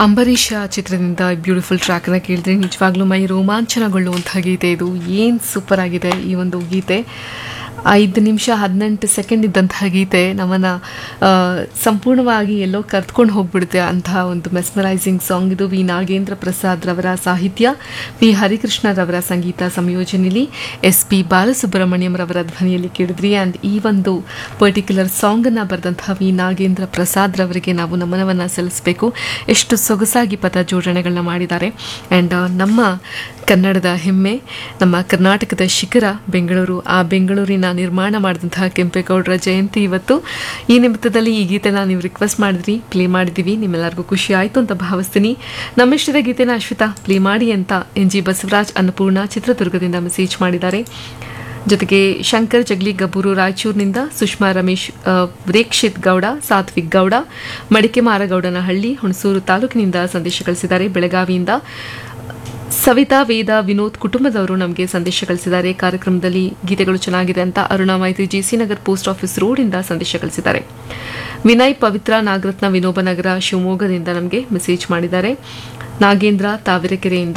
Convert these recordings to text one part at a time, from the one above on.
ಅಂಬರೀಷ ಚಿತ್ರದಿಂದ ಬ್ಯೂಟಿಫುಲ್ ಟ್ರ್ಯಾಕ್ನ ಕೇಳಿದ್ರೆ ನಿಜವಾಗ್ಲೂ ಮೈ ರೋಮಾಂಚನಗೊಳ್ಳುವಂಥ ಗೀತೆ ಇದು ಏನು ಸೂಪರ್ ಆಗಿದೆ ಈ ಒಂದು ಗೀತೆ ಐದು ನಿಮಿಷ ಹದಿನೆಂಟು ಸೆಕೆಂಡ್ ಇದ್ದಂತಹ ಗೀತೆ ನಮ್ಮನ್ನು ಸಂಪೂರ್ಣವಾಗಿ ಎಲ್ಲೋ ಕರ್ತ್ಕೊಂಡು ಹೋಗ್ಬಿಡುತ್ತೆ ಅಂತಹ ಒಂದು ಮೆಸ್ಮರೈಸಿಂಗ್ ಸಾಂಗ್ ಇದು ವಿ ನಾಗೇಂದ್ರ ಪ್ರಸಾದ್ ರವರ ಸಾಹಿತ್ಯ ವಿ ಹರಿಕೃಷ್ಣರವರ ಸಂಗೀತ ಸಂಯೋಜನೆಯಲ್ಲಿ ಎಸ್ ಪಿ ಬಾಲಸುಬ್ರಹ್ಮಣ್ಯಂ ರವರ ಧ್ವನಿಯಲ್ಲಿ ಕೇಳಿದ್ರಿ ಆ್ಯಂಡ್ ಈ ಒಂದು ಪರ್ಟಿಕ್ಯುಲರ್ ಸಾಂಗನ್ನು ಬರೆದಂತಹ ವಿ ನಾಗೇಂದ್ರ ಪ್ರಸಾದ್ ರವರಿಗೆ ನಾವು ನಮನವನ್ನು ಸಲ್ಲಿಸಬೇಕು ಎಷ್ಟು ಸೊಗಸಾಗಿ ಪದ ಜೋಡಣೆಗಳನ್ನ ಮಾಡಿದ್ದಾರೆ ಆ್ಯಂಡ್ ನಮ್ಮ ಕನ್ನಡದ ಹೆಮ್ಮೆ ನಮ್ಮ ಕರ್ನಾಟಕದ ಶಿಖರ ಬೆಂಗಳೂರು ಆ ಬೆಂಗಳೂರಿನ ನಿರ್ಮಾಣ ಮಾಡಿದಂತಹ ಕೆಂಪೇಗೌಡರ ಜಯಂತಿ ಇವತ್ತು ಈ ನಿಮಿತ್ತದಲ್ಲಿ ಈ ಗೀತೆನ ನೀವು ರಿಕ್ವೆಸ್ಟ್ ಮಾಡಿದ್ರಿ ಪ್ಲೇ ಮಾಡಿದ್ದೀವಿ ನಿಮ್ಮೆಲ್ಲರಿಗೂ ಖುಷಿ ಆಯಿತು ಅಂತ ಭಾವಿಸ್ತೀನಿ ನಮ್ಮಿಷ್ಟದ ಗೀತೆನ ಅಶ್ವಿತಾ ಪ್ಲೇ ಮಾಡಿ ಅಂತ ಎನ್ ಜಿ ಬಸವರಾಜ್ ಅನ್ನಪೂರ್ಣ ಚಿತ್ರದುರ್ಗದಿಂದ ಮೆಸೇಜ್ ಮಾಡಿದ್ದಾರೆ ಜೊತೆಗೆ ಶಂಕರ್ ಜಗ್ಲಿ ಗಬ್ಬೂರು ರಾಯಚೂರಿನಿಂದ ಸುಷ್ಮಾ ರಮೇಶ್ ಆ, ರೇಕ್ಷಿತ್ ಗೌಡ ಸಾತ್ವಿಕ್ ಗೌಡ ಮಡಿಕೆ ಮಾರಗೌಡನಹಳ್ಳಿ ಹುಣಸೂರು ತಾಲೂಕಿನಿಂದ ಸಂದೇಶ ಕಳಿಸಿದ್ದಾರೆ ಬೆಳಗಾವಿಯಿಂದ ಸವಿತಾ ವೇದ ವಿನೋದ್ ಕುಟುಂಬದವರು ನಮಗೆ ಸಂದೇಶ ಕಳಿಸಿದ್ದಾರೆ ಕಾರ್ಯಕ್ರಮದಲ್ಲಿ ಗೀತೆಗಳು ಚೆನ್ನಾಗಿದೆ ಅಂತ ಅರುಣಾ ಮೈತ್ರಿ ಜೆಸಿ ನಗರ್ ಪೋಸ್ಟ್ ಆಫೀಸ್ ರೋಡಿಂದ ಸಂದೇಶ ಕಳಿಸಿದ್ದಾರೆ ವಿನಯ್ ಪವಿತ್ರ ನಾಗರತ್ನ ವಿನೋಬನಗರ ಶಿವಮೊಗ್ಗದಿಂದ ನಮಗೆ ಮೆಸೇಜ್ ಮಾಡಿದ್ದಾರೆ ನಾಗೇಂದ್ರ ತಾವರೆಕೆರೆಯಿಂದ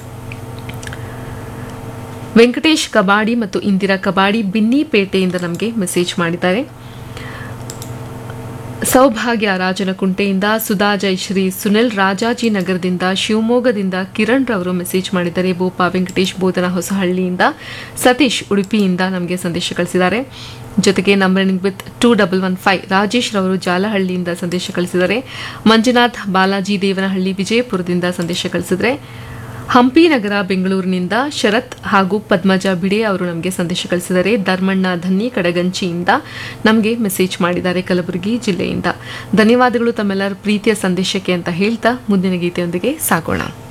ವೆಂಕಟೇಶ್ ಕಬಾಡಿ ಮತ್ತು ಇಂದಿರಾ ಕಬಾಡಿ ಬಿನ್ನಿಪೇಟೆಯಿಂದ ನಮಗೆ ಮೆಸೇಜ್ ಮಾಡಿದ್ದಾರೆ ಸೌಭಾಗ್ಯ ರಾಜನಕುಂಟೆಯಿಂದ ಸುಧಾ ಜಯಶ್ರೀ ಸುನಿಲ್ ರಾಜಾಜಿನಗರದಿಂದ ಶಿವಮೊಗ್ಗದಿಂದ ಕಿರಣ್ ರವರು ಮೆಸೇಜ್ ಮಾಡಿದ್ದಾರೆ ಬೋಪಾ ವೆಂಕಟೇಶ್ ಬೋಧನ ಹೊಸಹಳ್ಳಿಯಿಂದ ಸತೀಶ್ ಉಡುಪಿಯಿಂದ ನಮಗೆ ಸಂದೇಶ ಕಳಿಸಿದ್ದಾರೆ ಜೊತೆಗೆ numbering with two double one five Rajesh ರವರು ಜಾಲಹಳ್ಳಿಯಿಂದ ಸಂದೇಶ ಕಳಿಸಿದ್ದಾರೆ ಮಂಜುನಾಥ್ ಬಾಲಾಜಿ ದೇವನಹಳ್ಳಿ ವಿಜಯಪುರದಿಂದ ಸಂದೇಶ ಕಳಿಸಿದರೆ ಹಂಪಿ ನಗರ ಬೆಂಗಳೂರಿನಿಂದ ಶರತ್ ಹಾಗೂ ಪದ್ಮಜ ಬಿಡೆ ಅವರು ನಮಗೆ ಸಂದೇಶ ಕಳಿಸಿದ್ದಾರೆ ಧರ್ಮಣ್ಣ ಧನ್ನಿ ಕಡಗಂಚಿಯಿಂದ ನಮಗೆ ಮೆಸೇಜ್ ಮಾಡಿದ್ದಾರೆ ಕಲಬುರಗಿ ಜಿಲ್ಲೆಯಿಂದ ಧನ್ಯವಾದಗಳು ತಮ್ಮೆಲ್ಲರ ಪ್ರೀತಿಯ ಸಂದೇಶಕ್ಕೆ ಅಂತ ಹೇಳ್ತಾ ಮುಂದಿನ ಗೀತೆಯೊಂದಿಗೆ ಸಾಗೋಣ